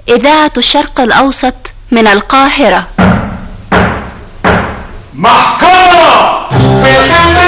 إذاعة الشرق الأوسط من القاهرة محكمة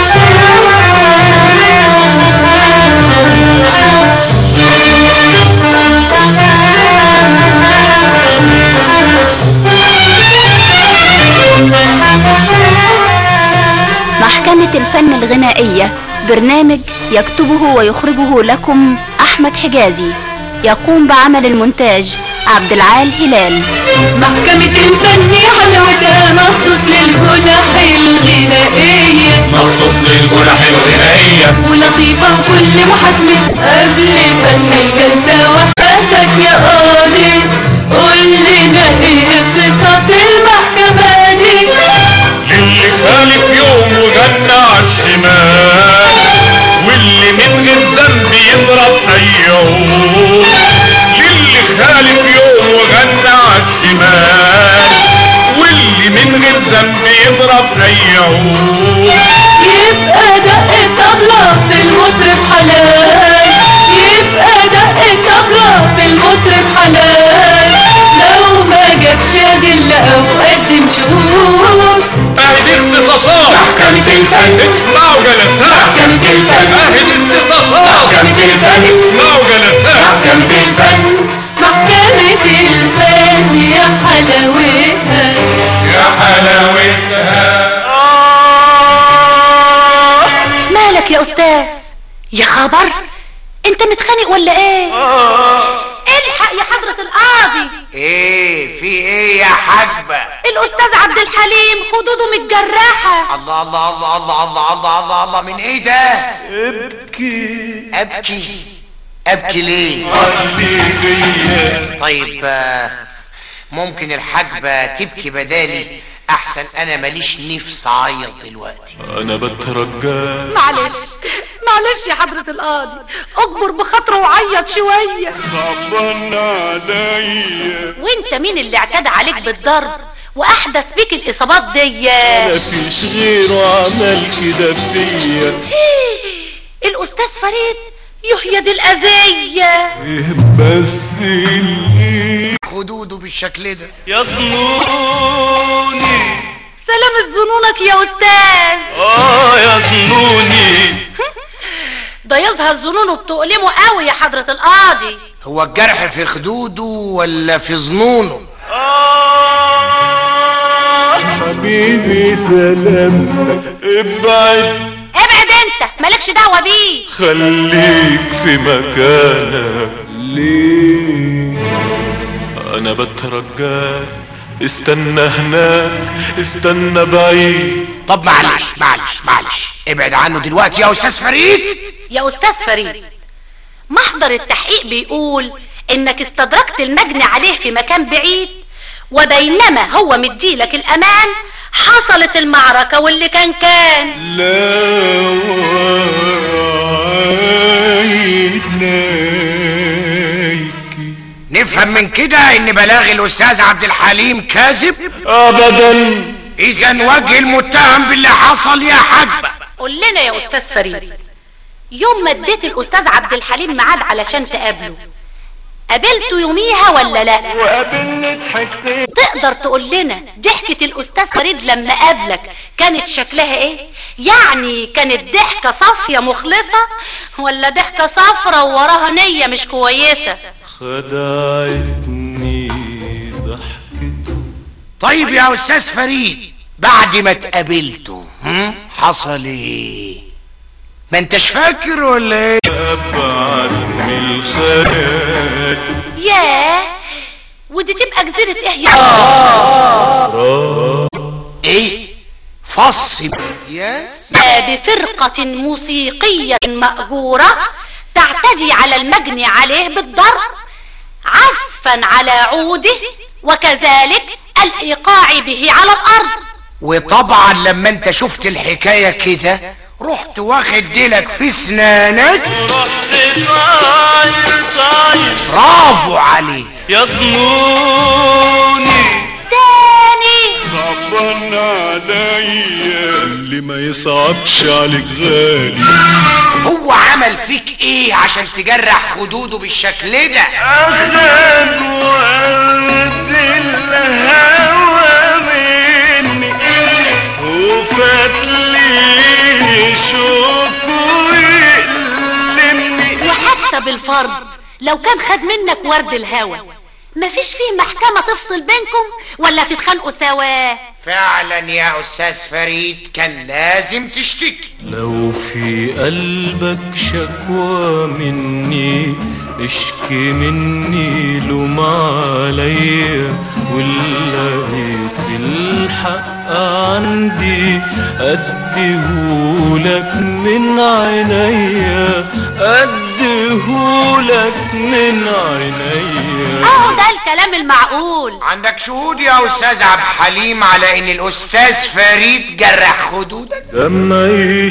محكمة الفن الغنائية برنامج يكتبه ويخرجه لكم أحمد حجازي يقوم بعمل المونتاج عبد العال هلال محكمة الفن حلاوتها مخصوص للجنح الغنائية مخصوص للجنح الغنائية ولطيفة كل محاكمة قبل فن الجلسة وحدك يا قاضي قول لنا ايه قصة المحكمة دي اللي خالف يوم وغنى عالشمال واللي من غير ذنب يضرب اي عود للي خالف يوم وغنى عالشمال واللي من غير ذنب يضرب اي عود يبقى دق الطبلة في المطرب حلال يبقى دق الطبلة في المطرب حلال لو ما جابش أدلة أو قدم شهود اهي اختصاصات محكمة الفن اسمعوا جلسات محكمة الفن اهي الاختصاصات محكمة الفن اسمعوا جلسات محكمة الفن محكمة الفن يا حلاوتها يا حلاوتها مالك يا أستاذ يا خبر انت متخانق ولا ايه الحق يا حضرة القاضي ايه في ايه يا حاجبة الأستاذ عبد الحليم خدوده متجرحة الله الله الله الله الله الله الله الله من ايه ده ابكي ابكي ابكي ليه طيب آه، ممكن الحاجبة تبكي بدالي احسن انا ماليش نفس اعيط دلوقتي انا بترجى معلش معلش يا حضرة القاضي اكبر بخاطره وعيط شوية صعبان عليا وانت مين اللي اعتدى عليك بالضرب واحدث بيك الاصابات دي مفيش غيره عمل كده فيا الاستاذ فريد يحيى دي الاذية ايه بس اللي خدوده بالشكل ده يظنوني سلامة ظنونك يا استاذ اه يظنوني ده يظهر ظنونه بتؤلمه قوي يا حضرة القاضي هو الجرح في خدوده ولا في ظنونه حبيبي سلامتك ابعد ابعد انت مالكش دعوة بيه خليك في مكانك ليه انا بترجاك استنى هناك استنى بعيد طب معلش معلش معلش ابعد عنه دلوقتي يا استاذ فريد يا استاذ فريد محضر التحقيق بيقول انك استدركت المجني عليه في مكان بعيد وبينما هو مديلك الامان حصلت المعركة واللي كان كان لا عينيك نفهم من كده ان بلاغ الاستاذ عبد الحليم كاذب ابدا اذا وجه المتهم باللي حصل يا حاجبة قول لنا يا استاذ فريد يوم ما اديت الاستاذ عبد الحليم ميعاد علشان تقابله قابلته يوميها ولا لا وقابلني ضحكتين تقدر تقول لنا ضحكة الأستاذ فريد لما قابلك كانت شكلها إيه؟ يعني كانت ضحكة صافية مخلصة ولا ضحكة صفرة ووراها نية مش كويسة؟ خدعتني ضحكته طيب يا استاذ فريد بعد ما اتقابلته هم؟ حصل ايه ما انتش فاكر ولا ايه ابعد من الخيال ياه ودي تبقى جزيرة إيه يا ايه فص بفرقة موسيقية مأجورة تعتدي على المجني عليه بالضرب عزفا على عوده وكذلك الإيقاع به على الأرض وطبعا لما انت شفت الحكاية كده رحت واخد ديلك في سنانك رحت طاير طاير برافو عليك يظنوني تاني صعبان عليا اللي ما يصعبش عليك غالي هو عمل فيك ايه عشان تجرح خدوده بالشكل ده اخدك الورد لو كان خد منك ورد الهوى مفيش فيه محكمة تفصل بينكم ولا تتخانقوا سوا فعلا يا استاذ فريد كان لازم تشتكي لو في قلبك شكوى مني اشكي مني لوم عليا ولقيت الحق عندي اديهولك من عينيا اديهولك من عينيا اهو ده الكلام المعقول عندك شهود يا استاذ عبد الحليم على ان الاستاذ فريد جرح خدودك دمعي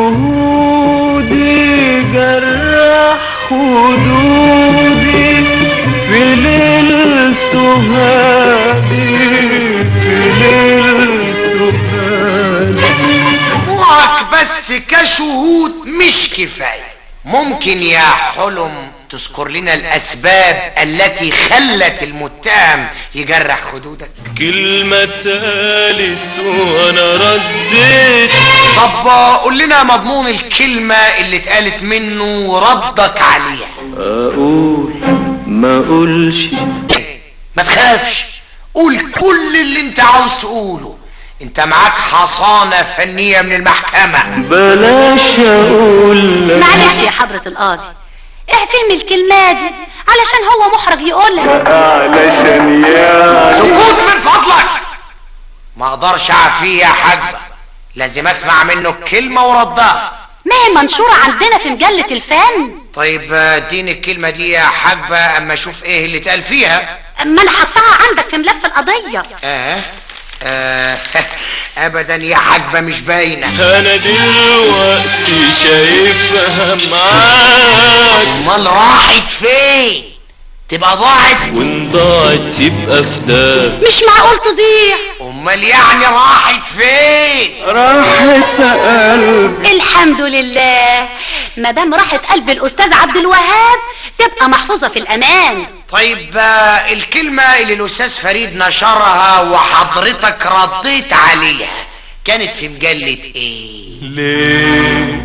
شهودي جرح خدودي في ليل سهادي في ليل سهادي وعك بس كشهود مش كفاية ممكن يا حلم تذكر لنا الاسباب التي خلت المتهم يجرح خدودك كلمة اتقالت وانا رديت طب قول لنا مضمون الكلمة اللي اتقالت منه وردك عليها اقول ما اقولش ما تخافش قول كل اللي انت عاوز تقوله انت معاك حصانة فنية من المحكمة بلاش اقول لك معلش يا حضرة القاضي اعفهم الكلمة دي علشان هو محرج يقولها علشان يعني سكوت من فضلك ما اقدرش اعفيه يا حاجبة لازم اسمع منه الكلمة وردها ما هي منشورة عندنا في مجلة الفن طيب اديني الكلمة دي يا حاجبة اما اشوف ايه اللي اتقال فيها ما انا حطها عندك في ملف القضية اه آه ابدا يا حاجبة مش باينة انا دلوقتي شايفها معاك امال راحت فين تبقى ضاعت وان ضاعت تبقى فداك مش معقول تضيع امال يعني راحت فين راحت قلبي الحمد لله ما دام راحت قلب الاستاذ عبد الوهاب تبقى محفوظة في الامان طيب آه، الكلمة اللي الأستاذ فريد نشرها وحضرتك رديت عليها كانت في مجلة ايه؟ ليه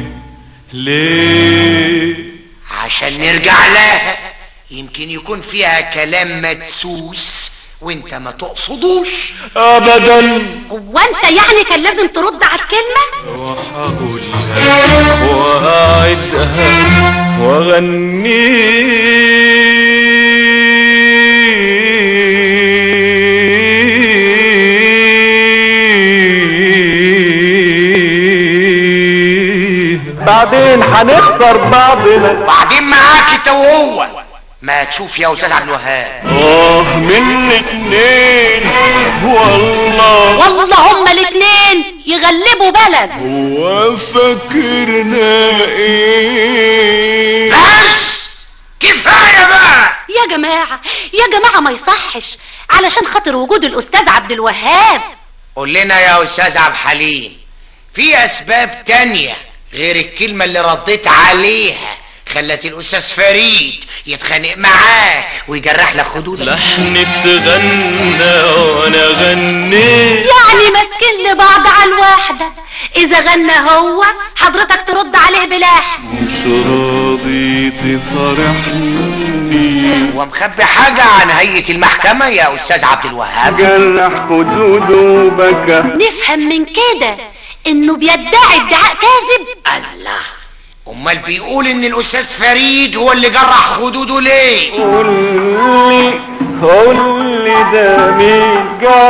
ليه عشان نرجع لها يمكن يكون فيها كلام مدسوس وانت ما تقصدوش ابدا وانت يعني كان لازم ترد على الكلمة وهقولها وهعدها واغني بعدين هنخسر بعضنا بعدين معاك انت وهو ما تشوف يا أستاذ عبد الوهاب اه من اتنين والله والله هما الاتنين يغلبوا بلد هو فاكرنا ايه بس كفاية بقى يا جماعة يا جماعة ما يصحش علشان خاطر وجود الأستاذ عبد الوهاب قول لنا يا أستاذ عبد الحليم في أسباب تانية غير الكلمة اللي رديت عليها خلت الأستاذ فريد يتخانق معاه ويجرح لك خدودك لحن اتغنى وانا غنيت يعني ماسكين لبعض على الواحدة إذا غنى هو حضرتك ترد عليه بلحن مش راضي تصارحني ومخبي حاجة عن هيئة المحكمة يا أستاذ عبد الوهاب جرح خدوده وبكى نفهم من كده إنه بيدعي ادعاء كاذب الله أمال بيقول إن الأستاذ فريد هو اللي جرح خدوده ليه قول لي قول لي ده مين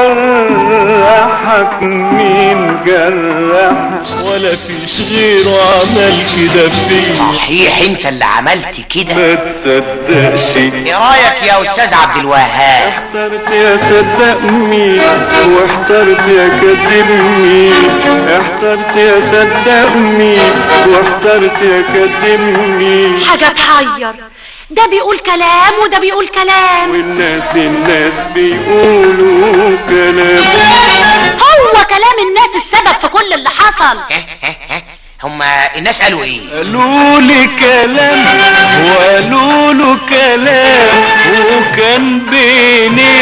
جرحك مين جرحك ولا فيش غيره عمل كده فيا صحيح انت اللي عملت كده ما تصدقش ايه رايك يا استاذ عبد الوهاب احترت يا صدق مين واحترت يا كذب مين احترت يا صدق مين واحترت يا كذب مين حاجة تحير ده بيقول كلام وده بيقول كلام والناس الناس بيقولوا كلام هو كلام الناس السبب في كل اللي حصل هما الناس قالوا ايه قالوا لي كلام وقالوا له كلام وكان بيني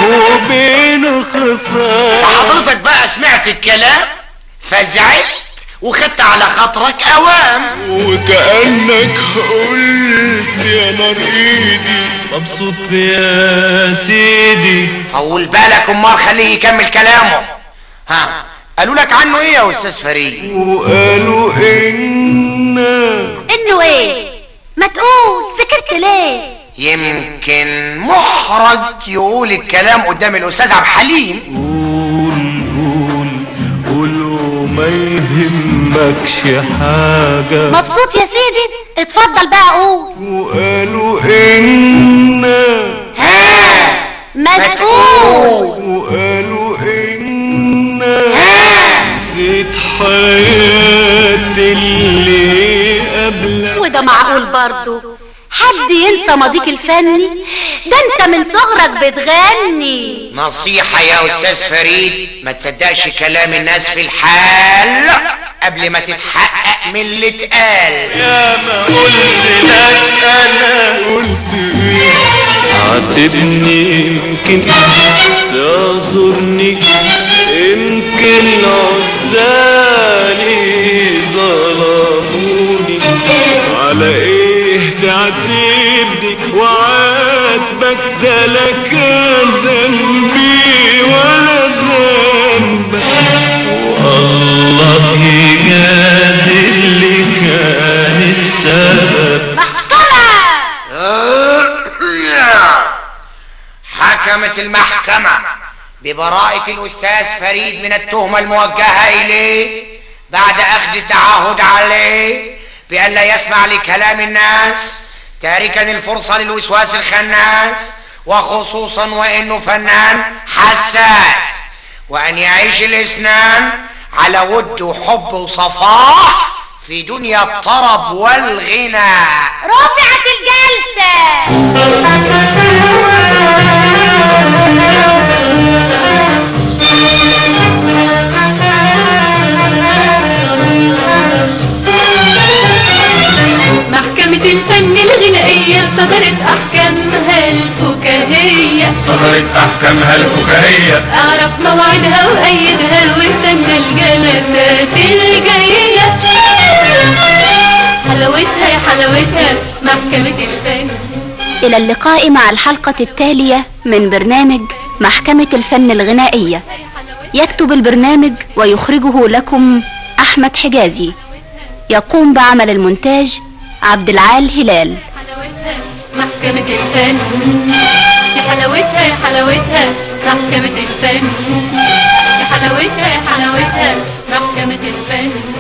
وبينه خصام حضرتك بقى سمعت الكلام فزعلت وخدت على خاطرك اوام وكأنك قلت يا نار ايدي مبسوط يا سيدي طول بالك امال خليه يكمل كلامه ها قالوا لك عنه ايه يا استاذ فريد وقالوا ان انه ايه ما تقول سكت ليه يمكن محرج يقول الكلام قدام الاستاذ عبد الحليم قول قول قولوا ما يهمكش حاجة مبسوط يا سيدي اتفضل بقى قول وقالوا ان ها ما ما تقول وقالوا ان ها نسيت حياتي اللي قبلك وده معقول برضه حد ينسى ماضيك الفني ده انت من صغرك بتغني نصيحة يا استاذ فريد ما تصدقش كلام الناس في الحال قبل ما تتحقق من اللي اتقال يا ما قلت لك انا قلت ايه عاتبني يمكن تعذرني يمكن عزالي ظلموني على ايه تعاتبني وعاتبك ده لا كان ذنبي ولا ذنبك والله يجازي اللي كان السبب محكمة حكمت المحكمة ببراءة الأستاذ فريد من التهمة الموجهة إليه بعد أخذ التعهد عليه بأن لا يسمع لكلام الناس تاركا الفرصة للوسواس الخناس وخصوصا وإنه فنان حساس وأن يعيش الإسنان على ود وحب وصفاح في دنيا الطرب والغنى رفعت الجلسة محكمة الفن الغنائية صدرت أحكامها الفكاهية صدرت احكامها الفكاهية أعرف موعدها وأيدها واستنى الجلسات الجاية حلاوتها يا حلاوتها محكمة الفن إلى اللقاء مع الحلقة التالية من برنامج محكمة الفن الغنائية يكتب البرنامج ويخرجه لكم أحمد حجازي يقوم بعمل المونتاج عبد العال هلال حلاوتها محكمة الفن يا حلاوتها يا حلاوتها محكمة الفن يا حلاوتها يا حلاوتها محكمة الفن